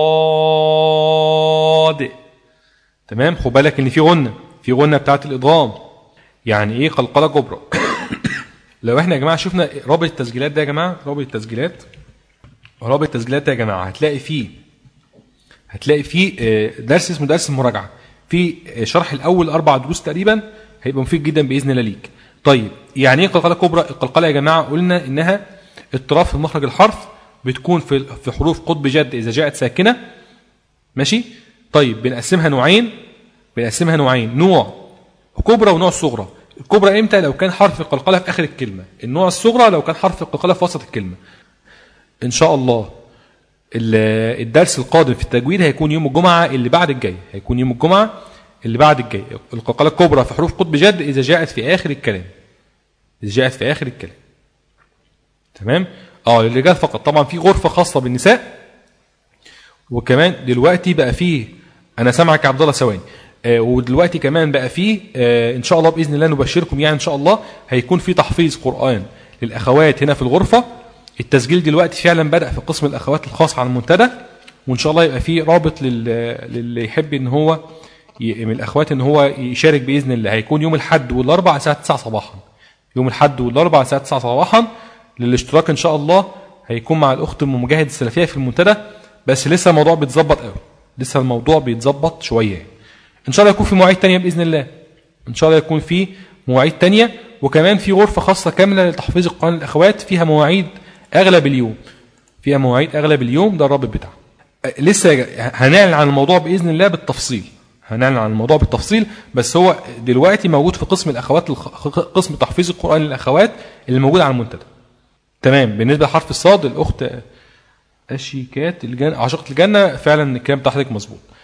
صاد تمام خد بالك ان في غنه في غنه بتاعت الادغام يعني ايه قلقله كبرى لو احنا يا جماعه شفنا رابط التسجيلات ده يا جماعه رابط التسجيلات رابط التسجيلات ده يا جماعه هتلاقي فيه هتلاقي فيه آه، درس اسمه درس المراجعه في آه، شرح الاول اربع دروس تقريبا هيبقى مفيد جدا باذن الله ليك طيب يعني ايه قلقله كبرى القلقله يا جماعه قلنا انها اضطراب في مخرج الحرف بتكون في في حروف قطب جد اذا جاءت ساكنه ماشي طيب بنقسمها نوعين بنقسمها نوعين نوع كبرى ونوع صغرى الكبرى امتى لو كان حرف القلقله في اخر الكلمه النوع الصغرى لو كان حرف القلقله في وسط الكلمه ان شاء الله ال- الدرس القادم في التجويد هيكون يوم الجمعه اللي بعد الجاي هيكون يوم الجمعه اللي بعد الجاي القلقله الكبرى في حروف قطب جد اذا جاءت في اخر الكلام جاءت في اخر الكلام تمام اه للرجال فقط طبعا في غرفه خاصه بالنساء وكمان دلوقتي بقى فيه انا سامعك يا عبد الله ثواني آه ودلوقتي كمان بقى فيه آه ان شاء الله باذن الله نبشركم يعني ان شاء الله هيكون في تحفيظ قران للاخوات هنا في الغرفه التسجيل دلوقتي فعلا بدا في قسم الاخوات الخاص على المنتدى وان شاء الله يبقى في رابط لل... للي يحب ان هو ي... من الاخوات ان هو يشارك باذن الله هيكون يوم الاحد والاربع الساعه 9 صباحا يوم الاحد والاربع الساعه 9 صباحا للاشتراك ان شاء الله هيكون مع الاخت ام مجاهد السلفيه في المنتدى بس لسه الموضوع بيتظبط قوي لسه الموضوع بيتظبط شويه ان شاء الله يكون في مواعيد تانية باذن الله ان شاء الله يكون في مواعيد تانية وكمان في غرفه خاصه كامله لتحفيظ القران للاخوات فيها مواعيد اغلب اليوم فيها مواعيد اغلب اليوم ده الرابط بتاعها أه، لسه يا جا- هنعلن عن الموضوع باذن الله بالتفصيل هنعلن عن الموضوع بالتفصيل بس هو دلوقتي موجود في قسم الاخوات الخ- قسم تحفيظ القران للاخوات اللي موجود على المنتدى تمام بالنسبه لحرف الصاد الاخت اشيكات الجنة عاشقة الجنة فعلا الكلام بتاع حضرتك مظبوط